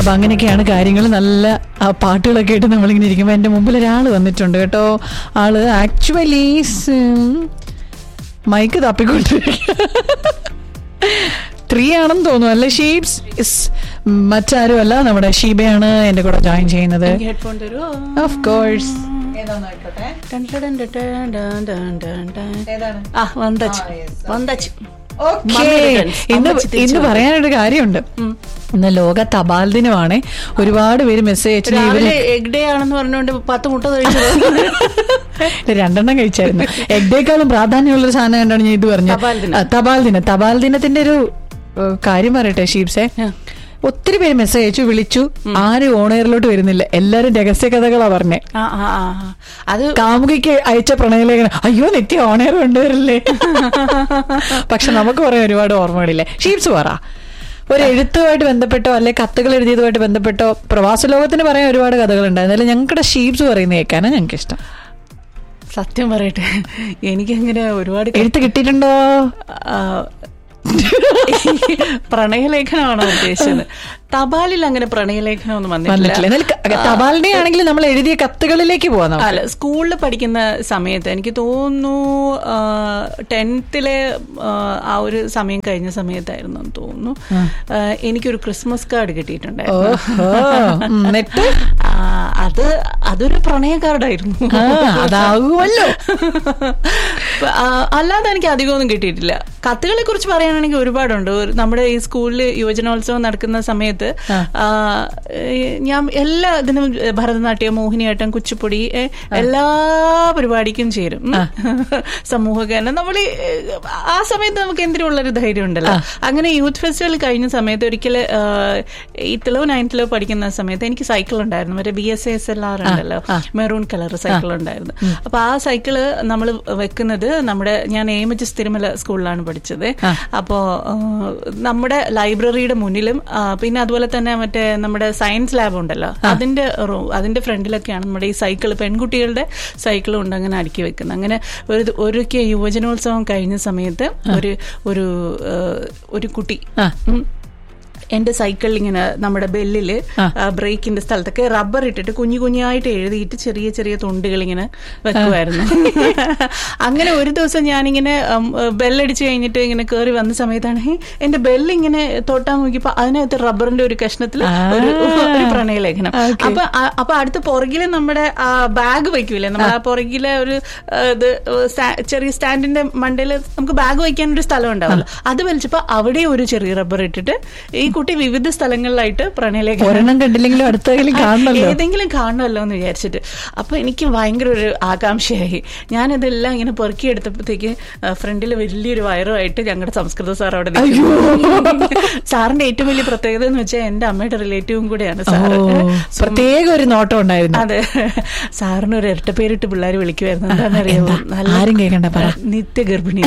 അപ്പൊ അങ്ങനെയൊക്കെയാണ് കാര്യങ്ങൾ നല്ല ആ, പാട്ടുകളൊക്കെ ആയിട്ട് നമ്മളിങ്ങനെ ഇരിക്കുമ്പോൾ എൻ്റെ മുമ്പിൽ ഒരാൾ വന്നിട്ടുണ്ട് കേട്ടോ ആള് ആക്ച്വലി മൈക്ക് തപ്പിക്കൊണ്ടിരിക്കുക ട്രീ ആണെന്ന് തോന്നുന്നു അല്ലെ ഷീപ്സ് ഇസ് മറ്റാരും അല്ല നമ്മുടെ ഷീബയാണ് എൻ്റെ കൂടെ ജോയിൻ ചെയ്യുന്നത് ഹെഡ്ഫോൺ തരുമോ ഓഫ് കോഴ്സ് ആ വന്തച്ച് വന്തച്ച് ഓക്കേ. ഇന്ന് ഇന്ന് പറയാനൊരു കാര്യമുണ്ട് ഇന്ന് ലോക തപാൽ ദിനമാണ് ഒരുപാട് പേര് മെസ്സേജ് അയച്ചു ഇവര് രാവിലെ എഗ് ഡേ ആണെന്ന് പറഞ്ഞുകൊണ്ട് പത്ത് മുട്ട കഴിച്ചത് രണ്ടെണ്ണം കഴിച്ചായിരുന്നു എഗ്ഡേക്കാളും പ്രാധാന്യമുള്ള ഒരു സാധനം കണ്ടാണ് ഞാൻ ഇത് പറഞ്ഞു തപാൽ ദിനം. ആ, തപാൽ ദിനം തപാൽ ദിനത്തിന്റെ ഒരു ഏഹ്, കാര്യം പറയട്ടെ ഷീപ്സെ ഒത്തിരി പേര് മെസ്സേജ് അയച്ചു വിളിച്ചു ആരും ഓണയറിലോട്ട് വരുന്നില്ല എല്ലാരും രഹസ്യ കഥകളാ പറഞ്ഞേ ആ ആ ആ ആ. അത് കാമുകിക്ക് അയച്ച പ്രണയലേഖനം അയ്യോ നിത്യ ഓണയർ കൊണ്ടുവരില്ലേ പക്ഷെ നമുക്ക് പറയാൻ ഒരുപാട് ഓർമ്മകളില്ലേ ഷീപ്സ് പറ ഒരു എഴുത്തുമായിട്ട് ബന്ധപ്പെട്ടോ അല്ലെ കത്തുകൾ എഴുതിയതുമായിട്ട് ബന്ധപ്പെട്ടോ പ്രവാസ ലോകത്തിന് പറയാൻ ഒരുപാട് കഥകളുണ്ട് എന്നാലും ഞങ്ങളുടെ ഷീപ്സ് പറയുന്ന കേൾക്കാനാണ് ഞങ്ങൾക്ക് ഇഷ്ടം സത്യം പറയട്ടെ എനിക്കങ്ങനെ ഒരുപാട് ക- എഴുത്ത് കിട്ടിയിട്ടുണ്ടോ ആ, പ്രണയലേഖനമാണോ ഉദ്ദേശിച്ചത് തപാലിൽ അങ്ങനെ പ്രണയലേഖനം ഒന്നും വന്നിട്ടില്ല വന്നിട്ടില്ല എന്നാൽ ക- തപാലിന്റെ ആണെങ്കിൽ നമ്മൾ എഴുതിയ കത്തുകളിലേക്ക് പോകാം അല്ല സ്കൂളിൽ പഠിക്കുന്ന സമയത്ത് എനിക്ക് തോന്നുന്നു ടെൻത്തിലെ ആ ഒരു സമയം കഴിഞ്ഞ സമയത്തായിരുന്നു എന്ന് തോന്നുന്നു ആ, എനിക്കൊരു ക്രിസ്മസ് കാർഡ് കിട്ടിയിട്ടുണ്ടായിരുന്നു ഓഹോ ഉം, എന്നിട്ട് ആ, അത് അതൊരു പ്രണയ കാർഡായിരുന്നു ആ, അതാകുമല്ലോ ആ, അല്ലാതെ എനിക്ക് അധികമൊന്നും കിട്ടിയിട്ടില്ല കത്തുകളെ കുറിച്ച് പറയാനാണെങ്കിൽ ഒരുപാടുണ്ട് ഒരു- നമ്മുടെ ഈ സ്കൂളിൽ യുവജനോത്സവം നടക്കുന്ന സമയത്ത് ആ, ഏ, ഞാൻ എല്ലാ ഇതിനും ഭരതനാട്യം മോഹിനിയാട്ടം കുച്ചിപ്പുടി ഏ, എല്ലാ പരിപാടിക്കും ചേരും ഉം. സമൂഹഗാനം നമ്മൾ ഈ, ആ സമയത്ത് നമുക്ക് എന്തിനുള്ളൊരു ധൈര്യം ഉണ്ടല്ലോ അങ്ങനെ യൂത്ത് ഫെസ്റ്റിവൽ കഴിഞ്ഞ സമയത്ത് ഒരിക്കൽ എയ്ത്തിലോ നയൻത്തിലോ പഠിക്കുന്ന സമയത്ത് എനിക്ക് സൈക്കിൾ ഉണ്ടായിരുന്നു മറ്റേ B S S L R ഉണ്ടല്ലോ മെറൂൺ കളർ സൈക്കിൾ ഉണ്ടായിരുന്നു അപ്പൊ ആ സൈക്കിള് നമ്മൾ വെക്കുന്നത് നമ്മുടെ ഞാൻ ഏമജസ് തിരുമല സ്കൂളിലാണ് പഠിച്ചത് അപ്പോ ആ, നമ്മുടെ ലൈബ്രറിയുടെ മുന്നിലും ആ, പിന്നെ അതുപോലെ തന്നെ മറ്റേ നമ്മുടെ സയൻസ് ലാബ് ഉണ്ടല്ലോ അതിന്റെ റൂ- അതിന്റെ ഫ്രണ്ടിലൊക്കെയാണ് നമ്മുടെ ഈ സൈക്കിൾ പെൺകുട്ടികളുടെ സൈക്കിൾ ഉണ്ട് അങ്ങനെ അടുക്കി വെക്കുന്നത് അങ്ങനെ ഒരു ഒരിക്കൽ യുവജനോത്സവം കഴിഞ്ഞ സമയത്ത് ഒരു ഒരു ആ, ഒരു കുട്ടി ഉം, എന്റെ സൈക്കിളിൽ ഇങ്ങനെ നമ്മുടെ ബെല്ലില് ബ്രേക്കിന്റെ സ്ഥലത്തൊക്കെ റബ്ബർ ഇട്ടിട്ട് കുഞ്ഞു കുഞ്ഞായിട്ട് എഴുതിയിട്ട് ചെറിയ ചെറിയ തുണ്ടുകൾ ഇങ്ങനെ വെക്കുമായിരുന്നു അങ്ങനെ ഒരു ദിവസം ഞാനിങ്ങനെ ഉം, ബെല്ലടിച്ച് കഴിഞ്ഞിട്ട് ഇങ്ങനെ കയറി വന്ന സമയത്താണ് "ഹേ, എന്റെ ബെല്ലിങ്ങനെ തൊട്ടാൻ നോക്കിയപ്പോ അതിനകത്ത് റബ്ബറിന്റെ ഒരു കഷ്ണത്തിൽ ഒരു ഒരു പ്രണയലേഖനം അപ്പൊ ആ- അപ്പൊ അടുത്ത് പുറകില് നമ്മുടെ ബാഗ് വെക്കൂലേ നമ്മൾ ആ പുറകിലെ ഒരു ആ, ഇത് സ്റ്റാ- ചെറിയ സ്റ്റാൻഡിന്റെ മണ്ടയിൽ നമുക്ക് ബാഗ് വയ്ക്കാൻ ഒരു സ്ഥലം ഉണ്ടാവല്ലോ അത് വലിച്ചപ്പോ അവിടെ ഒരു ചെറിയ റബ്ബർ ഇട്ടിട്ട് ഈ കുട്ടി വിവിധ സ്ഥലങ്ങളിലായിട്ട് പ്രണയലേഖനം ഒരെണ്ണം കണ്ടില്ലെങ്കിലും അടുത്തെങ്കിലും കാണണല്ലോ ഏതെങ്കിലും കാണണമല്ലോ എന്ന് വിചാരിച്ചിട്ട് അപ്പൊ എനിക്ക് ഭയങ്കര ഒരു ആകാംക്ഷയായി ഞാനിതെല്ലാം ഇങ്ങനെ പെറുക്കിയെടുത്തപ്പോഴത്തേക്ക് ഫ്രണ്ടിൽ വലിയൊരു വയറുമായിട്ട് ഞങ്ങളുടെ സംസ്കൃത സാർ അവിടെ നിൽക്കുന്നു. സാറിന്റെ ഏറ്റവും വലിയ പ്രത്യേകത എന്ന് വെച്ചാൽ എന്റെ അമ്മയുടെ റിലേറ്റീവും കൂടെയാണ് സാറ് ഓ, പ്രത്യേക ഒരു നോട്ടം ഉണ്ടായിരുന്നു അതെ സാറിന് ഒരു ഇരട്ട പേരിട്ട് പിള്ളേർ വിളിക്കുമായിരുന്നു എന്താണെന്നറിയാമോ നല്ല ആരും കേൾക്കണ്ട പറ നിത്യഗർഭിണി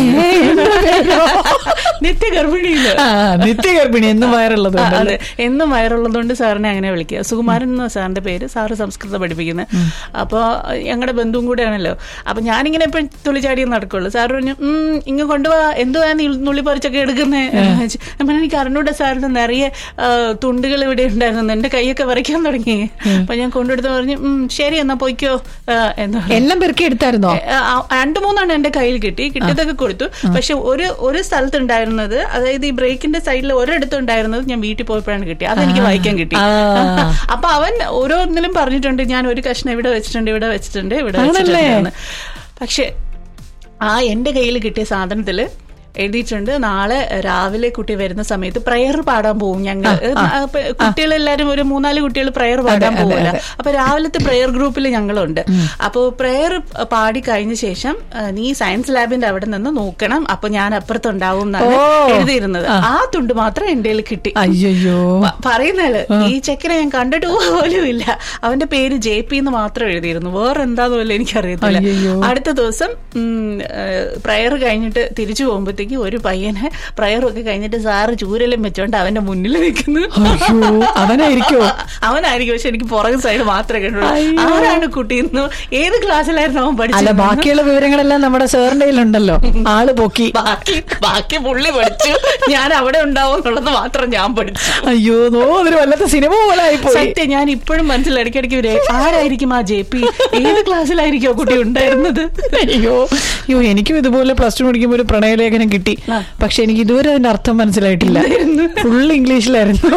നിത്യഗർഭിണിയില്ല ആ, നിത്യഗർഭിണി എന്നും വയറുള്ളത് ആ, അതെ എന്നും വയറുള്ളതുകൊണ്ട് സാറിനെ അങ്ങനെ വിളിക്കുക സുകുമാരൻ എന്ന സാറിന്റെ പേര് സാറ് സംസ്കൃതം പഠിപ്പിക്കുന്നത് അപ്പോൾ ഞങ്ങളുടെ ബന്ധുവും കൂടെയാണല്ലോ അപ്പൊ ഞാനിങ്ങനെ എപ്പോഴും തുള്ളിച്ചാടി നടക്കുള്ളൂ സാർ പറഞ്ഞു ഉം ഇങ്ങ് കൊണ്ടുപോവാ എന്തുവാ നീ നുള്ളി പറിച്ചൊക്കെ എടുക്കുന്നേ ഞാൻ പറഞ്ഞു, എനിക്ക് അറിഞ്ഞൂടെ സാറിന് നിറയെ ആ, തുണ്ടുകൾ ഇവിടെ ഉണ്ടായിരുന്നു എന്റെ കൈയൊക്കെ വരയ്ക്കാൻ തുടങ്ങി അപ്പൊ ഞാൻ കൊണ്ടുകൊടുത്ത് പറഞ്ഞു ഉം ശരി എന്നാ പോയിക്കോ ആ, എന്ന് പറഞ്ഞു. എല്ലാം പെറുക്കി എടുത്തായിരുന്നോ ആ, ആ, രണ്ടു മൂന്നെണ്ണം എന്റെ കയ്യിൽ കിട്ടി കിട്ടിയതൊക്കെ കൊടുത്തു പക്ഷെ ഒരു ഒരു സ്ഥലത്ത് ഉണ്ടായിരുന്നത് അതായത് ഈ ബ്രേക്കിന്റെ സൈഡിൽ ഒരിടത്ത് ഉണ്ടായിരുന്നത് ഞാൻ വീട്ടിൽ പോയപ്പോഴാണ് കിട്ടി അതെനിക്ക് വായിക്കാൻ കിട്ടി ആ. അപ്പൊ അവൻ ഓരോന്നിലും പറഞ്ഞിട്ടുണ്ട് ഞാൻ ഒരു കഷ്ണം ഇവിടെ വെച്ചിട്ടുണ്ട് ഇവിടെ വെച്ചിട്ടുണ്ട് ഇവിടെ ആണല്ലേ? വെച്ചിട്ടുണ്ട് പക്ഷെ ആ എന്റെ കയ്യിൽ കിട്ടിയ സാധനത്തില് എഴുതിയിട്ടുണ്ട് നാളെ രാവിലെ കുട്ടി വരുന്ന സമയത്ത് പ്രയർ പാടാൻ പോകും ഞങ്ങൾ കുട്ടികളെല്ലാരും ഒരു മൂന്നാല് കുട്ടികൾ പ്രയർ പാടാൻ അതെ, പോകില്ല അതെ. അപ്പൊ രാവിലത്തെ പ്രയർ ഗ്രൂപ്പിൽ ഞങ്ങളുണ്ട് അപ്പൊ പ്രയർ പാടി കഴിഞ്ഞ ശേഷം ആ, നീ സയൻസ് ലാബിന്റെ അവിടെ നിന്ന് നോക്കണം അപ്പൊ ഞാൻ അപ്പുറത്തുണ്ടാവും എന്നാണ് ഓ. എഴുതിയിരുന്നത് ആ തുണ്ട് മാത്രം എന്റെ കയ്യിൽ കിട്ടി അയ്യോ പ- പറയുന്നേല് ഈ ചെക്കനെ ഞാൻ കണ്ടിട്ട് പോലും ഇല്ല അവന്റെ പേര് ജെ പി എന്ന് മാത്രം എഴുതിയിരുന്നു വേറെ എന്താന്ന് പോലും എനിക്കറിയത്തില്ല അയ്യയ്യോ. അടുത്ത ദിവസം പ്രയർ കഴിഞ്ഞിട്ട് തിരിച്ചു പോകുമ്പോഴത്തേക്ക് കഴിഞ്ഞപ്പോഴത്തേക്ക് ഒരു പയ്യനെ പ്രയറൊക്കെ കഴിഞ്ഞിട്ട് സാറ് ചൂരലും വെച്ചോണ്ട് അവന്റെ മുന്നിൽ നിൽക്കുന്നു അയ്യോ അവനായിരിക്കോ അവനായിരിക്കും പക്ഷെ എനിക്ക് പുറകെ സൈഡ് മാത്രമേ കണ്ടുള്ളൂ അയ്യോ. ആരാണ് കുട്ടി ഇന്ന് ഏത് ക്ലാസ്സിലായിരുന്നു അവൻ അല്ല പഠിച്ചത് ബാക്കിയുള്ള വിവരങ്ങളെല്ലാം നമ്മുടെ സാറിന്റെ കയ്യിലുണ്ടല്ലോ ആള് പൊക്കി ബാക്കി ബാക്കി പുള്ളി പഠിച്ചു ഞാൻ അവിടെ ഉണ്ടാവും എന്നുള്ളത് മാത്രം ഞാൻ പഠിച്ചു അയ്യോ നോ അതൊരു വല്ലാത്ത സിനിമ പോലെ ആയിപ്പോയി സത്യം ഞാൻ ഇപ്പോഴും മനസ്സിൽ ഇടയ്ക്കിടയ്ക്ക് ഒരു ആരായിരിക്കും ആ ജെ പി ഏത് ക്ലാസ്സിലായിരിക്കും ആ കുട്ടി ഉണ്ടായിരുന്നത് അയ്യോ അയ്യോ എനിക്കും ഇതുപോലെ പ്ലസ് ടു പഠിക്കുമ്പോൾ ഒരു പ്രണയലേഖനം കിട്ടി ആ. പക്ഷെ എനിക്ക് ഇതുവരെ അതിന്റെ അർത്ഥം മനസ്സിലായിട്ടില്ല ഫുൾ ഇംഗ്ലീഷിലായിരുന്നു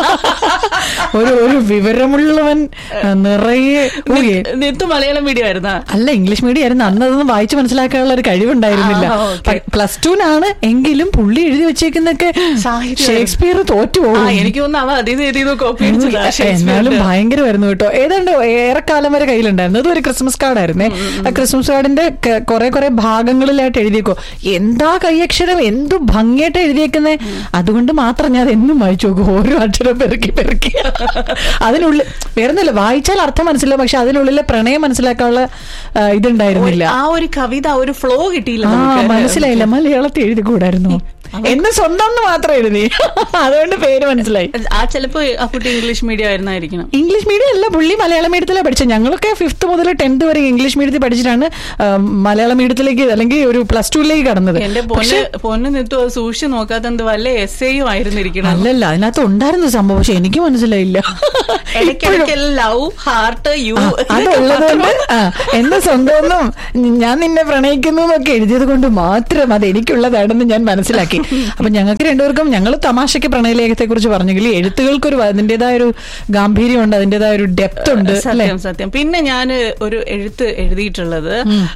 ഒരു ഒരു വിവരമുള്ളവൻ ആ, നിറയെ ഓ, ഏ- നിത്തു മലയാളം മീഡിയം ആയിരുന്നാ അല്ല ഇംഗ്ലീഷ് മീഡിയം ആയിരുന്നു അന്ന് അതൊന്നും വായിച്ചു മനസ്സിലാക്കാനുള്ള ഒരു കഴിവുണ്ടായിരുന്നില്ല ആ, ഓക്കേ. പ്ലസ് ടുനാണ് എങ്കിലും പുള്ളി എഴുതി വെച്ചേക്കുന്നൊക്കെ സാഹിത്യം. ഷേക്സ്പിയർ തോറ്റു ആ പോകും എനിക്ക് തോന്നുന്നു അവ അതീത് എഴുതിയത് കോപ്പി അടിച്ചതാ എന്നാലും ഷേക്സ്പിയറിന്റെ. ഭയങ്കരമായിരുന്നു കേട്ടോ ഏതാണ്ട് ഏറെക്കാലം വരെ കയ്യിലുണ്ടായിരുന്നു അതൊരു ക്രിസ്മസ് കാർഡായിരുന്നേ ആ ക്രിസ്മസ് കാർഡിന്റെ ക- കുറെ കുറെ ഭാഗങ്ങളിലായിട്ട് എഴുതിയേക്കോ എന്താ കൈയക്ഷരം എന്തു ഭംഗിയായിട്ട് എഴുതിയേക്കുന്നേ അതുകൊണ്ട് മാത്രം ഞാൻ എന്നും വായിച്ചു നോക്കും ഓരോ അക്ഷരം പെറുക്കി പെറുക്കി അതിനുള്ളിൽ വേറൊന്നുമില്ല വായിച്ചാൽ അർത്ഥം മനസ്സിലാവും പക്ഷെ അതിനുള്ളിലെ പ്രണയം മനസ്സിലാക്കാനുള്ള ആ, ഇതുണ്ടായിരുന്നില്ല ആ ഒരു കവിത ആ ഒരു ഫ്ലോ കിട്ടിയില്ല ആ നമുക്ക്. മനസ്സിലായില്ല മലയാളത്തിൽ എഴുതി കൂടായിരുന്നു എന്ന് സ്വന്തം എന്ന് മാത്രം എഴുതി അതുകൊണ്ട് പേര് മനസ്സിലായി ആ ചിലപ്പോ ആ കുട്ടി ഇംഗ്ലീഷ് മീഡിയം ആയിരുന്നായിരിക്കണം ഇംഗ്ലീഷ് മീഡിയം അല്ല പുള്ളി മലയാളം മീഡിയത്തിലാണ് പഠിച്ചത് ഞങ്ങളൊക്കെ ഫിഫ്ത്ത് മുതൽ ടെൻത്ത് വരെ ഇംഗ്ലീഷ് മീഡിയത്തിൽ പഠിച്ചിട്ടാണ് ആ, മലയാളം മീഡിയത്തിലേക്ക് അല്ലെങ്കിൽ ഒരു പ്ലസ് ടുവിലേക്ക് കടന്നത് എന്റെ പൊന്ന് പൊന്ന് നിത്തു അത് സൂക്ഷിച്ചു നോക്കാത്ത എന്ത് വല്ല എസ് ഐയും ആയിരുന്നിരിക്കണം അല്ലല്ല അതിനകത്ത് ഉണ്ടായിരുന്നു സംഭവം പക്ഷെ എനിക്ക് മനസ്സിലായില്ല ഇടയ്ക്കിടയ്ക്ക് ലവ് ഹാർട്ട് യു ആ, അതുള്ളത് കൊണ്ട് ആ, എന്റെ സ്വന്തമൊന്നും ഞാൻ നിന്നെ പ്രണയിക്കുന്നു എന്നൊക്കെ എഴുതിയത് കൊണ്ട് മാത്രം അത് എനിക്കുള്ളതാണെന്ന് ഞാൻ മനസ്സിലാക്കി അപ്പൊ ഞങ്ങൾക്ക് രണ്ടുപേർക്കും ഞങ്ങൾ തമാശയ്ക്ക് പ്രണയലേഖത്തെ കുറിച്ച് പറഞ്ഞെങ്കിൽ എഴുത്തുകൾക്കൊരു അതിന്റേതായ ഒരു ഗാംഭീര്യമുണ്ട് അതിന്റേതായ ഒരു ഡെപ്ത് ഉണ്ട് അല്ലെ സത്യം സത്യം പിന്നെ ഞാൻ ഒരു എഴുത്ത് എഴുതിയിട്ടുള്ളത്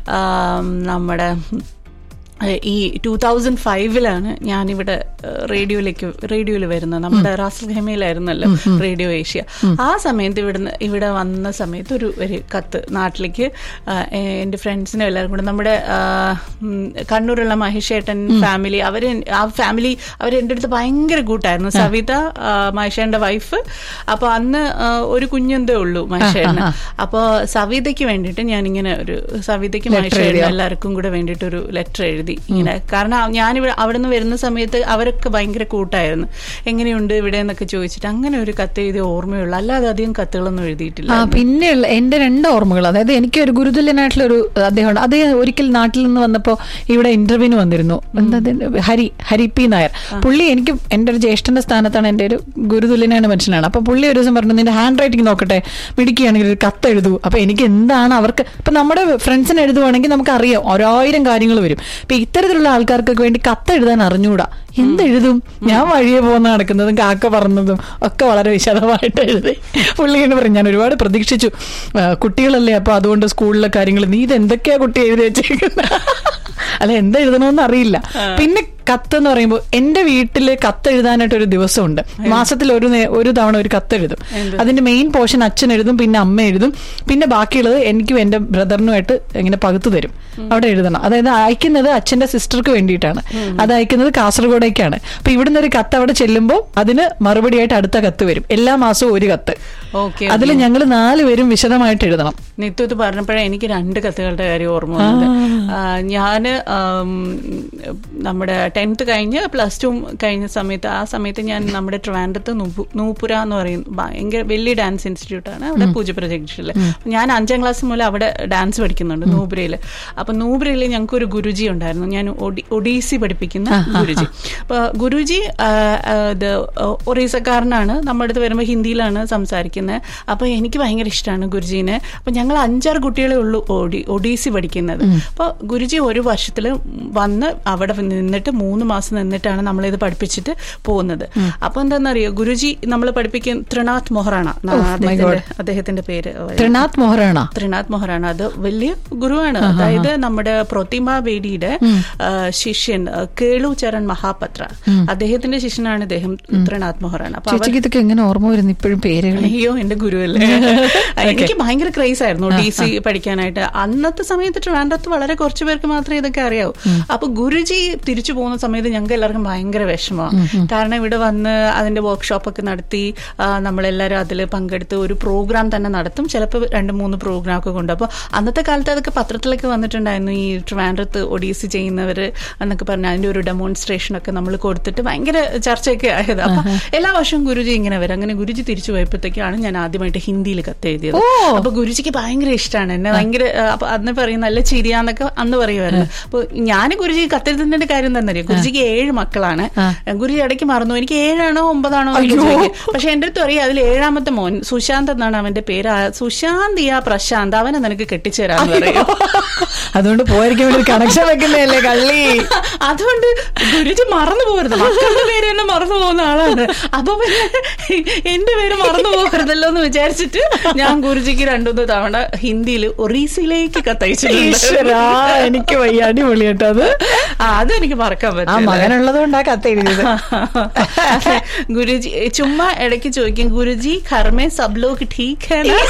ആം, നമ്മുടെ ഏഹ്, ഈ ടൂ തൗസൻഡ് ഫൈവിലാണ് ഞാനിവിടെ ഏഹ്, റേഡിയോയിലേക്ക് റേഡിയോയിൽ വരുന്നത് നമ്മുടെ റാസൽ ഖൈമയിലായിരുന്നല്ലോ റേഡിയോ ഏഷ്യ ആ സമയത്ത് ഇവിടുന്ന് ഇവിടെ വന്ന സമയത്ത് ഒരു ഒരു കത്ത് നാട്ടിലേക്ക് ആ, എ- എൻ്റെ ഫ്രണ്ട്സിനും എല്ലാവരും കൂടെ നമ്മുടെ ആ, ഉം, കണ്ണൂരുള്ള മഹേഷേട്ടൻ ഫാമിലി അവര് ആ ഫാമിലി അവർ എൻ്റെ അടുത്ത് ഭയങ്കര കൂട്ടായിരുന്നു സവിത ആ, മഹേഷേട്ടൻ്റെ വൈഫ് അപ്പൊ അന്ന് ആ, ഒരു കുഞ്ഞെന്തേ ഉള്ളൂ മഹേഷേട്ടന് അപ്പൊ സവിതയ്ക്ക് വേണ്ടിയിട്ട് ഞാനിങ്ങനെ ഒരു സവിതയ്ക്ക് മഹേഷേട്ടനും എല്ലാവർക്കും കൂടെ വേണ്ടിയിട്ട് ഒരു ലെറ്റർ എഴുതി ഇങ്ങനെ കാരണം ഞാൻ ഇവിടെ അവിടെ നിന്ന് വരുന്ന സമയത്ത് അവരൊക്കെ ഭയങ്കര കൂട്ടായിരുന്നു എങ്ങനെയുണ്ട് ഇവിടെ എന്നൊക്കെ ചോദിച്ചിട്ട് അങ്ങനെ ഒരു കത്ത് എഴുതിയ ഓർമ്മയുള്ളൂ അല്ലാതെ അധികം കത്തുകളൊന്നും എഴുതിയിട്ടില്ല ആ പിന്നെയുള്ള എന്റെ രണ്ട് ഓർമ്മകൾ അതായത് എനിക്ക് ഒരു ഗുരുതുല്യനായിട്ടുള്ള ഒരു അദ്ദേഹമുണ്ട് അദ്ദേഹം ഒരിക്കൽ നാട്ടിൽ നിന്ന് വന്നപ്പോ ഇവിടെ ഇന്റർവ്യൂവിന് വന്നിരുന്നു എന്താ അതിന്റെ ഹരി ഹരി പി നായർ പുള്ളി എനിക്ക് എന്റെ ഒരു ജ്യേഷ്ഠന്റെ സ്ഥാനത്താണ് എന്റെ ഒരു ഗുരുതുല്യനായ മനുഷ്യനാണ് അപ്പൊ പുള്ളി ഒരു ദിവസം പറഞ്ഞു നിന്റെ ഹാൻഡ് റൈറ്റിംഗ് നോക്കട്ടെ മിടിക്കുകയാണെങ്കിൽ ഒരു കത്ത് എഴുതൂ അപ്പൊ എനിക്ക് എന്താണ് അവർക്ക് ഇപ്പൊ നമ്മുടെ ഫ്രണ്ട്സിന് എഴുതുവാണെങ്കിൽ നമുക്ക് അറിയാം ഓരോയിരം കാര്യങ്ങൾ വരും ഇപ്പൊ ഇത്തരത്തിലുള്ള ആൾക്കാർക്കൊക്കെ വേണ്ടി കത്ത് എഴുതാൻ അറിഞ്ഞുകൂടാ എന്തെഴുതും ഞാൻ വഴിയെ പോകുന്ന നടക്കുന്നതും കാക്ക പറന്നതും ഒക്കെ വളരെ വിശദമായിട്ട് എഴുതി പുള്ളി ഇങ്ങനെ പറയും ഞാൻ ഒരുപാട് പ്രതീക്ഷിച്ചു ആ, കുട്ടികളല്ലേ അപ്പൊ അതുകൊണ്ട് സ്കൂളിലെ കാര്യങ്ങൾ നീ ഇത് എന്തൊക്കെയാ കുട്ടി എഴുതി വെച്ചേക്കുന്നത് അല്ല എന്താ എഴുതണമെന്ന് അറിയില്ല പിന്നെ കത്ത് എന്ന് പറയുമ്പോൾ എന്റെ വീട്ടില് കത്ത് എഴുതാനായിട്ട് ഒരു ദിവസമുണ്ട് മാസത്തിൽ ഒരു നേ- ഒരു തവണ ഒരു കത്ത് എഴുതും അതിന്റെ മെയിൻ പോർഷൻ അച്ഛൻ എഴുതും പിന്നെ അമ്മ എഴുതും പിന്നെ ബാക്കിയുള്ളത് എനിക്കും എന്റെ ബ്രദറിനുമായിട്ട് ഇങ്ങനെ പകുത്തു തരും അവിടെ എഴുതണം അതായത് അയക്കുന്നത് അച്ഛന്റെ സിസ്റ്റർക്ക് വേണ്ടിയിട്ടാണ് അത് അയക്കുന്നത് കാസർഗോഡേക്കാണ് അപ്പൊ ഇവിടുന്ന് ഒരു കത്ത് അവിടെ ചെല്ലുമ്പോൾ അതിന് മറുപടിയായിട്ട് അടുത്ത കത്ത് വരും എല്ലാ മാസവും ഒരു കത്ത് ഓക്കെ അതിൽ ഞങ്ങൾ നാലുപേരും വിശദമായിട്ട് എഴുതണം നിത്യം ഇത് പറഞ്ഞപ്പോഴേ എനിക്ക് രണ്ട് കത്തുകളുടെ കാര്യം ഓർമ്മ വന്നത് ഞാൻ നമ്മുടെ ടെൻത്ത് കഴിഞ്ഞ് പ്ലസ് ടു കഴിഞ്ഞ സമയത്ത് ആ സമയത്ത് ഞാൻ നമ്മുടെ ട്രിവാൻഡ്രത്ത് നൂപു- നൂപുര എന്ന് പറയുന്ന ഭയങ്കര വലിയ ഡാൻസ് ഇൻസ്റ്റിറ്റ്യൂട്ടാണ് അവിടെ പൂജപ്പുര ജംഗ്ഷനിൽ ഞാൻ അഞ്ചാം ക്ലാസ് മുതൽ അവിടെ ഡാൻസ് പഠിക്കുന്നുണ്ട് നൂപുരയിൽ അപ്പൊ നൂപുരയിൽ ഞങ്ങൾക്ക് ഒരു ഗുരുജി ഉണ്ടായിരുന്നു ഞാൻ ഒഡി- ഒഡീസി പഠിപ്പിക്കുന്ന ഗുരുജി അപ്പൊ ഗുരുജി ആ, ആ, ഇത് ഒറീസക്കാരനാണ് നമ്മുടെ അടുത്ത് വരുമ്പോൾ ഹിന്ദിയിലാണ് സംസാരിക്കുന്നത് അപ്പൊ എനിക്ക് ഭയങ്കര ഇഷ്ടമാണ് ഗുരുജീനെ അപ്പൊ ഞങ്ങൾ അഞ്ചാറ് കുട്ടികളെ ഉള്ളൂ ഒഡി ഒഡീസി പഠിക്കുന്നത് അപ്പൊ ഗുരുജി ഒരു വർഷത്തിൽ വന്ന് അവിടെ നിന്നിട്ട് മൂന്ന് മാസം നിന്നിട്ടാണ് നമ്മളിത് പഠിപ്പിച്ചിട്ട് പോകുന്നത് അപ്പൊ എന്താണെന്നറിയോ ഗുരുജി നമ്മൾ പഠിപ്പിക്കുന്ന ത്രിനാഥ് മൊഹറാണ അദ്ദേഹത്തിന്റെ അദ്ദേഹത്തിന്റെ പേര് ത്രിനാഥ് മൊഹറാണ ത്രിനാഥ് മൊഹറാണ് അത് വലിയ ഗുരുവാണ് അതായത് നമ്മുടെ പ്രതിമ ബേഡിയുടെ ആ, ശിഷ്യൻ ആ, കേളു ചരൺ മഹാപത്ര അദ്ദേഹത്തിന്റെ ശിഷ്യനാണ് ഇദ്ദേഹം ത്രിനാഥ് മൊഹറാണ് അപ്പൊ അവർ ചേച്ചിക്ക് ഇതൊക്കെ എങ്ങനെ ഓർമ്മ വരുന്നു ഇപ്പോഴും പേരുകൾ അയ്യോ എന്റെ ഗുരുവല്ലേ എനിക്ക് ഭയങ്കര ക്രേസ് ആയിരുന്നു ഡി സി പഠിക്കാനായിട്ട് അന്നത്തെ സമയത്ത് ട്രിവാൻഡ്രത്ത് വളരെ കുറച്ചു പേർക്ക് മാത്രമേ ഇതൊക്കെ അറിയാവൂ അപ്പൊ ഗുരുജി തിരിച്ചു പോകുന്ന സമയത്ത് ഞങ്ങൾക്ക് എല്ലാവർക്കും ഭയങ്കര വിഷമമാണ് കാരണം ഇവിടെ വന്ന് അതിന്റെ വർക്ക്ഷോപ്പ് ഒക്കെ നടത്തി ആ, നമ്മളെല്ലാവരും അതിൽ പങ്കെടുത്ത് ഒരു പ്രോഗ്രാം തന്നെ നടത്തും ചിലപ്പോൾ രണ്ട് മൂന്ന് പ്രോഗ്രാം ഒക്കെ കൊണ്ട് അപ്പോൾ അന്നത്തെ കാലത്ത് അതൊക്കെ പത്രത്തിലൊക്കെ വന്നിട്ടുണ്ടായിരുന്നു ഈ ട്രിവാൻഡ്രത്ത് ഒഡീസി ചെയ്യുന്നവർ എന്നൊക്കെ പറഞ്ഞ അതിന്റെ ഒരു ഡെമോൺസ്ട്രേഷൻ ഒക്കെ നമ്മൾ കൊടുത്തിട്ട് ഭയങ്കര ചർച്ചയൊക്കെ ആയത് അപ്പൊ എല്ലാ വർഷവും ഗുരുജി ഇങ്ങനെ വരും അങ്ങനെ ഗുരുജി തിരിച്ചു പോയപ്പോഴത്തേക്കാണ് ഞാൻ ആദ്യമായിട്ട് ഹിന്ദിയിൽ കത്തെഴുതിയത് അപ്പൊ ഗുരുജിക്ക് ഭയങ്കര ഇഷ്ടമാണ് എന്നെ ഭയങ്കര ആ, അപ്പൊ അന്ന് പറയും നല്ല ചിരിയാന്നൊക്കെ അന്ന് പറയുമായിരുന്നു അപ്പൊ ഞാൻ ഗുരുജി കത്തെഴുതുന്നതിന്റെ കാര്യം എന്താ അറിയാം ഗുരുജിക്ക് ഏഴ് മക്കളാണ് ഗുരുജി ഇടയ്ക്ക് മറന്നു എനിക്ക് ഏഴാണോ ഒമ്പതാണോ എന്നൊക്കെ ചോദിക്കും. പക്ഷെ എന്റെ അടുത്ത് അറിയാം അതിൽ ഏഴാമത്തെ മോൻ സുശാന്ത് എന്നാണ് അവന്റെ പേര് ആ, സുശാന്ത് യാ പ്രശാന്ത് അവനെ നിനക്ക് കെട്ടിച്ചേരാന്ന് പറയും അതുകൊണ്ട് പോയിരിക്കും വേണ്ടി കണക്ഷൻ വെക്കുന്നതല്ലേ കള്ളി അതുകൊണ്ട് ഗുരുജി മറന്നു പോകരുത് മക്കളുടെ പേര് തന്നെ മറന്നു പോകുന്ന ആളാണ് അപ്പൊ പിന്നെ എന്റെ പേര് മറന്നു പോകരുതല്ലോ എന്ന് വിചാരിച്ചിട്ട് ഞാൻ ഗുരുജിക്ക് രണ്ടുമൂന്ന് തവണ ഹിന്ദിയിൽ ഒറീസയിലേക്ക് കത്തയച്ചിട്ടുണ്ട് ഈശ്വരാ എനിക്ക് വയ്യ അടിപൊളി കേട്ടോ അത് ആ, അതെനിക്ക് മറക്കാൻ ആ പറ്റില്ല മകനുള്ളത് കൊണ്ടാ കത്തെഴുതിയത് അതെ, ഗുരുജി ചുമ്മാ ഇടയ്ക്ക് ചോദിക്കും ഗുരുജി ഘർമേ സബ് ലോഗ് ठीक है ना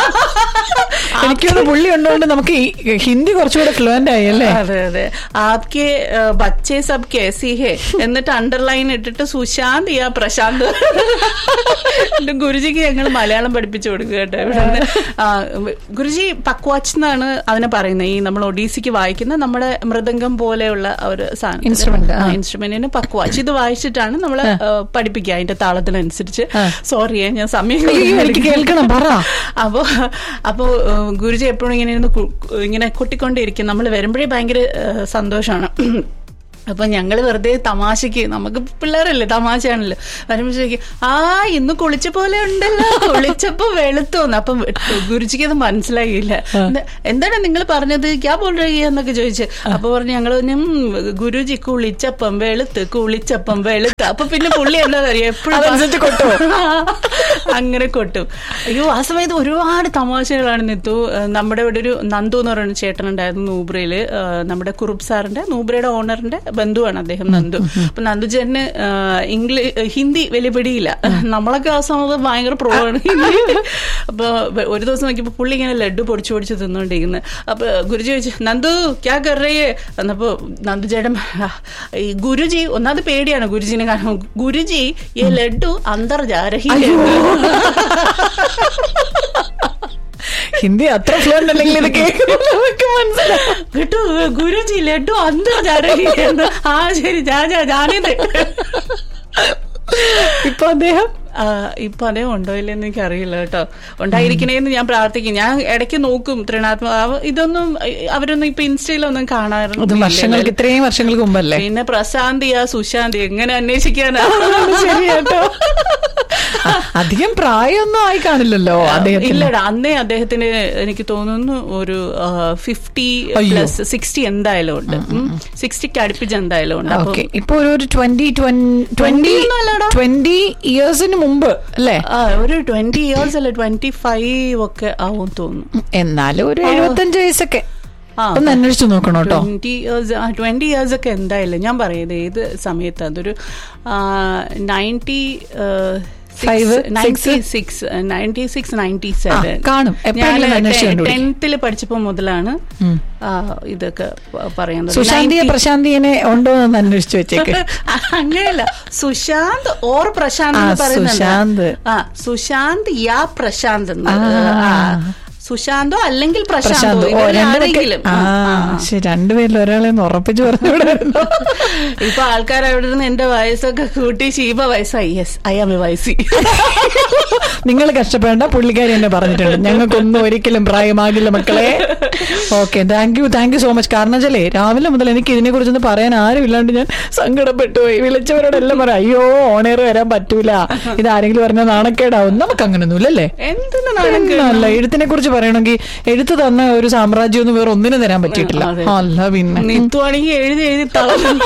എനിക്കൊന്ന് പുള്ളി ഉണ്ടോണ്ട് നമുക്ക് ഈ ഹിന്ദി കുറച്ചുകൂടെ ഫ്ലുവന്റ് ആയി അല്ലേ അതെ അതെ ആപ്കെ ആ, ബച്ചേ സബ് കേസി ഹേ എന്നിട്ട് അണ്ടർലൈൻ ഇട്ടിട്ട് സുശാന്ത് യാ പ്രശാന്ത് എന്നിട്ട് ഗുരുജിക്ക് ഞങ്ങൾ മലയാളം പഠിപ്പിച്ചു കൊടുക്കുക കേട്ടോ ഇവിടെ നിന്ന്. ആ, ഗുരുജി പക്വാച്ച് എന്നാണ് അതിനെ പറയുന്നത് ഈ നമ്മൾ ഒഡീസിക്ക് വായിക്കുന്ന നമ്മുടെ മൃദംഗം പോലെയുള്ള ഒരു സാധനം Instrument, ആ. ഇൻസ്ട്രുമെന്റിന് പക്വാച്ച് ഇത് വായിച്ചിട്ടാണ് നമ്മൾ പഠിപ്പിക്കുക അതിന്റെ താളത്തിനനുസരിച്ച് സോറി ഞാൻ സമയം അയ്യോ, എനിക്ക് കേൾക്കണം പറ അപ്പോ അപ്പോ ഏഹ്, ഗുരുജി എപ്പോഴും ഇങ്ങനെ ഇരുന്ന് കു- ഇങ്ങനെ കൊട്ടിക്കൊണ്ടിരിക്കും നമ്മൾ വരുമ്പോഴേ ഭയങ്കര ഏഹ്, സന്തോഷമാണ് അപ്പൊ ഞങ്ങള് വെറുതെ തമാശക്ക് നമുക്ക് പിള്ളേരല്ലേ തമാശയാണല്ലോ വരുമ്പോഴേക്ക് ആ ഇന്ന് കുളിച്ച പോലെ ഉണ്ടല്ലോ കുളിച്ചപ്പോ വെളുത്തോന്ന് അപ്പം ഗുരുജിക്ക് അത് മനസ്സിലായില്ല എന്ത- എന്താണ് നിങ്ങൾ പറഞ്ഞത് ക്യാ ബോൾ രഹി ഹൈ എന്നൊക്കെ ചോദിച്ചു അപ്പൊ പറഞ്ഞു ഞങ്ങള് പറഞ്ഞു, "ഉം, ഗുരുജി കുളിച്ചപ്പം വെളുത്ത് കുളിച്ചപ്പം വെളുത്ത് അപ്പൊ പിന്നെ പുള്ളി എന്താ അറിയാം അതനുസരിച്ച് കൊട്ടുവോ? അങ്ങനെ കൊട്ടും അയ്യോ ആ സമയത്ത് ഒരുപാട് തമാശകളാണ് നിത്തു ഏഹ് നമ്മുടെ ഇവിടെ ഒരു നന്ദു എന്ന് പറയുന്ന ചേട്ടനുണ്ടായിരുന്നു നൂബ്രയില് ഏഹ് നമ്മുടെ കുറുപ്പ് സാറിന്റെ നൂബ്രയുടെ ഓണറിന്റെ ബന്ധുവാണ് അദ്ദേഹം നന്ദു അപ്പൊ നന്ദു ചേട്ടന് ഇംഗ്ലീഷ് ഹിന്ദി വലിയ പിടിയില്ല നമ്മളൊക്കെ ആ സമയത്ത് ഭയങ്കര പ്രോ ആണ് ഹിന്ദി അപ്പൊ വ- ഒരു ദിവസം നോക്കിയപ്പോ പുള്ളി ഇങ്ങനെ ലഡു പൊടിച്ചു പൊടിച്ച് തിന്നോണ്ടിരിക്കുന്നത് അപ്പൊ ഗുരുജി ചോദിച്ചു നന്ദു ക്യാ കറിയേ എന്നപ്പോ നന്ദു ചേട്ടൻ "ആ, ഈ ഗുരുജി ഒന്നാമത് പേടിയാണ് ഗുരുജിനെ കാരണം ഗുരുജി ഈ ലഡു അന്തർജാരഹി ഹിന്ദി അത്ര ഫ്ലുവന്റ് അല്ലെങ്കിൽ ഇത് കേൾക്കുമ്പോൾ നമുക്ക് മനസ്സിലാവും കേട്ടോ ഗുരുജി ലഡു അന്തർജാരഹി എന്ന് ആ ശരി ഞാൻ ഞാൻ ഞാനിത് ഇപ്പൊ അദ്ദേഹം ആ, ഇപ്പൊ അതേ ഉണ്ടോ ഇല്ലെന്ന് എനിക്ക് അറിയില്ല കേട്ടോ ഉണ്ടായിരിക്കണേന്ന് ഞാൻ പ്രാർത്ഥിക്കും ഞാൻ ഇടയ്ക്ക് നോക്കും ത്രിനാത്മ അവ- ഇതൊന്നും അഹ് അവരൊന്നും ഇപ്പൊ ഇൻസ്റ്റയിലൊന്നും അത് കാണാറുണ്ട് വർഷങ്ങൾക്ക് ഇത്രയും വർഷങ്ങൾക്ക് മുമ്പല്ലേ പിന്നെ പ്രശാന്തിയാ സുശാന്തി എങ്ങനെ അന്വേഷിക്കാനാ ശരി കേട്ടോ ആ, അധികം പ്രായമൊന്നും ആയി കാണില്ലല്ലോ അദ്ദേഹത്തിന് ഇല്ലടാ അന്നേ അദ്ദേഹത്തിന് എനിക്ക് തോന്നുന്നു ഒരു ഫിഫ്റ്റി അയ്യോ. പ്ലസ് സിക്സ്റ്റി എന്തായാലും ഉണ്ട് സിക്സ്റ്റിക്ക് അടുപ്പിച്ച് എന്തായാലും ഉണ്ട് അപ്പൊ ഓക്കെ ഇപ്പൊ ഒരു ഒരു ട്വന്റി ട്വന്റി ഒന്നും അല്ലടാ. ട്വന്റി ഇയേഴ്സിന് മുമ്പ് അല്ലേ ആ, ഒരു ട്വന്റി ഇയേഴ്സ് അല്ല ട്വന്റി ഫൈവ് ഒക്കെ ആവും തോന്നുന്നു എന്നാലും ഒരു എഴുപത്തഞ്ച് വയസ്സൊക്കെ ആ. ഒന്ന് അന്വേഷിച്ചു നോക്കണം കേട്ടോ ട്വന്റി ഇയേഴ്സ് ട്വന്റി ഇയേഴ്സ് ഒക്കെ എന്തായാലും ഞാൻ പറയുന്നത് ഏത് സമയത്ത് അതൊരു ninety Five, ninety six ninety six ninety ആ, സെവൻ കാണും. എപ്പോഴെങ്കിലും ഒന്ന് അന്വേഷിച്ച് കണ്ടുപിടിക്ക്. ടെൻത്തിൽ പഠിച്ചപ്പോ മുതലാണ് ആ, ഇതൊക്കെ പ- പറയാൻ തുടങ്ങിയത്. സുശാന്തിയെ 90 പ്രശാന്തിയെ ഉണ്ടോ എന്ന് അന്വേഷിച്ചു വെച്ചേക്ക് അങ്ങനെയല്ല സുശാന്ത് ഓർ പ്രശാന്ത് ആ, എന്ന് പറയുന്നുണ്ട് സുശാന്ത്. ആ സുശാന്ത് യാ പ്രശാന്ത് എന്ന്. ആ. ആ. സുശാന്തോ അല്ലെങ്കിൽ പ്രശാന്ത് പ്രശാന്തോ ഓ ഇവരിൽ രണ്ടുപേർക്ക് ആരെങ്കിലും ആ ആ, ആ. ശരി രണ്ടുപേരിൽ ഒരാളെ ഒന്ന് ഉറപ്പിച്ചു പറഞ്ഞുകൂടായിരുന്നു ഇപ്പൊ ആൾക്കാർ അവിടെ നിന്ന് എന്റെ വയസ്സൊക്കെ കൂട്ടി ശീപ വയസ്സായി യെസ് ഐ ആം എ വയസ്സി നിങ്ങൾ കഷ്ടപ്പെടേണ്ട പുള്ളിക്കാരി എന്നെ പറഞ്ഞിട്ടുണ്ട് ഞങ്ങൾക്കൊന്നും ഒരിക്കലും പ്രായമാകില്ല മക്കളെ okay thank you thank you so much കാരണം വെച്ചാലേ രാവിലെ മുതൽ എനിക്ക് ഇതിനെ കുറിച്ചൊന്ന് പറയാൻ ആരും ഇല്ലാണ്ട് ഞാൻ സങ്കടപ്പെട്ടു പോയി വിളിച്ചവരോടെല്ലാം പറയാം അയ്യോ ഓണേർ വരാൻ പറ്റൂല ഇത് ആരെങ്കിലും പറഞ്ഞാൽ നാണക്കേടാവും നമുക്ക് അങ്ങനൊന്നുമില്ലല്ലേ എന്തിനു നാണം അല്ല എഴുത്തിനെ കുറിച്ച് പറയണമെങ്കിൽ എഴുത്ത് തന്ന ഒരു സാമ്രാജ്യം ഒന്നും വേറെ ഒന്നിനും തരാൻ പറ്റിയിട്ടില്ല അതെ. അല്ല പിന്നെ നിത്തുവാണെങ്കിൽ എഴുതി എഴുതി തളർന്നു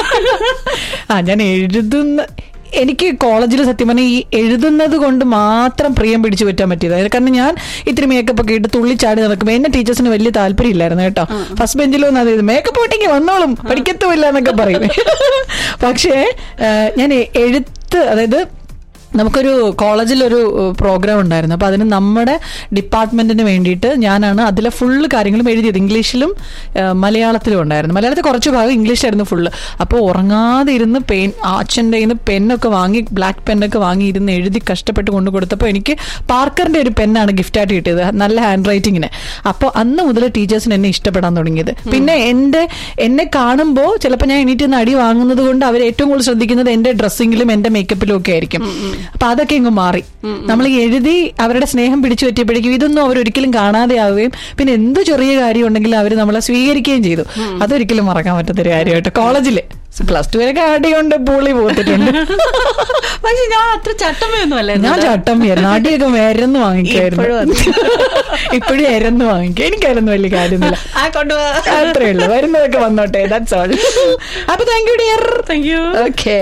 ആ ഞാൻ എഴുതുന്ന എനിക്ക് കോളേജിൽ സത്യം പറഞ്ഞാൽ ഈ എഴുതുന്നത് കൊണ്ട് മാത്രം പ്രിയം പിടിച്ചു പറ്റാൻ പറ്റിയത് അതായത് കാരണം ഞാൻ ഇത്തിരി മേക്കപ്പ് ഒക്കെ ഇട്ട് തുള്ളിച്ചാടി നടക്കുമ്പോൾ എന്നെ ടീച്ചേഴ്സിന് വലിയ താല്പര്യം ഇല്ലായിരുന്നു കേട്ടോ ഫസ്റ്റ് ബെഞ്ചിലൊന്നും അത് മേക്കപ്പ് ഇട്ടെങ്കിൽ വന്നോളും പഠിക്കത്തുമില്ല എന്നൊക്കെ പറയും പക്ഷേ ആ, ഞാൻ എ- എഴുത്ത് അതായത് നമുക്കൊരു കോളേജിൽ ഒരു പ്രോഗ്രാം ഉണ്ടായിരുന്നു അപ്പൊ അതിന് നമ്മുടെ ഡിപ്പാർട്ട്മെന്റിന് വേണ്ടിയിട്ട് ഞാനാണ് അതിലെ ഫുള്ള് കാര്യങ്ങളും എഴുതിയത് ഇംഗ്ലീഷിലും ആ, മലയാളത്തിലും ഉണ്ടായിരുന്നു മലയാളത്തിൽ കുറച്ച് ഭാഗം ഇംഗ്ലീഷായിരുന്നു ഫുള്ള് അപ്പോൾ ഉറങ്ങാതെ ഇരുന്ന് പെൻ അച്ഛൻ്റെ കയ്യിൽ നിന്ന് പെന്നൊക്കെ വാങ്ങി ബ്ലാക്ക് പെന്നൊക്കെ വാങ്ങി ഇരുന്ന് എഴുതി കഷ്ടപ്പെട്ട് കൊണ്ടു കൊടുത്തപ്പോൾ എനിക്ക് പാർക്കറിന്റെ ഒരു പെന്നാണ് ഗിഫ്റ്റായിട്ട് കിട്ടിയത് നല്ല ഹാൻഡ് റൈറ്റിങ്ങിന് അപ്പോൾ അന്ന് മുതൽ ടീച്ചേഴ്സിന് എന്നെ ഇഷ്ടപ്പെടാൻ തുടങ്ങിയത് പിന്നെ എൻ്റെ എന്നെ കാണുമ്പോൾ ചിലപ്പോൾ ഞാൻ എണീറ്റ് നിന്ന് അടി വാങ്ങുന്നത് കൊണ്ട് അവർ ഏറ്റവും കൂടുതൽ ശ്രദ്ധിക്കുന്നത് എൻ്റെ ഡ്രസ്സിങ്ങിലും എൻ്റെ മേക്കപ്പിലും ഒക്കെ ആയിരിക്കും അപ്പൊ അതൊക്കെ ഇങ്ങ് മാറി നമ്മൾ ഈ എഴുതി അവരുടെ സ്നേഹം പിടിച്ചു പറ്റിയപ്പോഴേക്കും ഇതൊന്നും അവർ ഒരിക്കലും കാണാതെ ആവുകയും പിന്നെ എന്ത് ചെറിയ കാര്യം ഉണ്ടെങ്കിലും അവർ നമ്മളെ സ്വീകരിക്കുകയും ചെയ്തു അതൊരിക്കലും മറക്കാൻ പറ്റാത്തൊരു കാര്യമായിട്ട് കോളേജില് പ്ലസ് ടു വരെ അടി കൊണ്ട് പൂളി പോത്തിട്ടുണ്ട് പക്ഷെ ഞാൻ അത്ര ചട്ടമ്മയൊന്നും അല്ലായിരുന്നു ഞാൻ ചട്ടം നാട്ടിയൊക്കെ എരന്ന് വാങ്ങിക്കായിരുന്നു ഇപ്പോഴും ഇപ്പോഴും എരന്ന് വാങ്ങിക്കും എനിക്കായിരുന്നു വലിയ കാര്യമൊന്നുമില്ല ആ കൊണ്ടുപോവാ അത്രേ ഉള്ളൂ വരുന്നതൊക്കെ വന്നോട്ടെ ദാറ്റ്സ് ഓൾ അപ്പൊ thank you dear thank you okay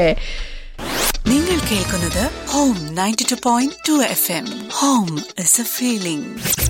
നിങ്ങൾ കേൾക്കുന്നത് home ninety two point two F M home is a feeling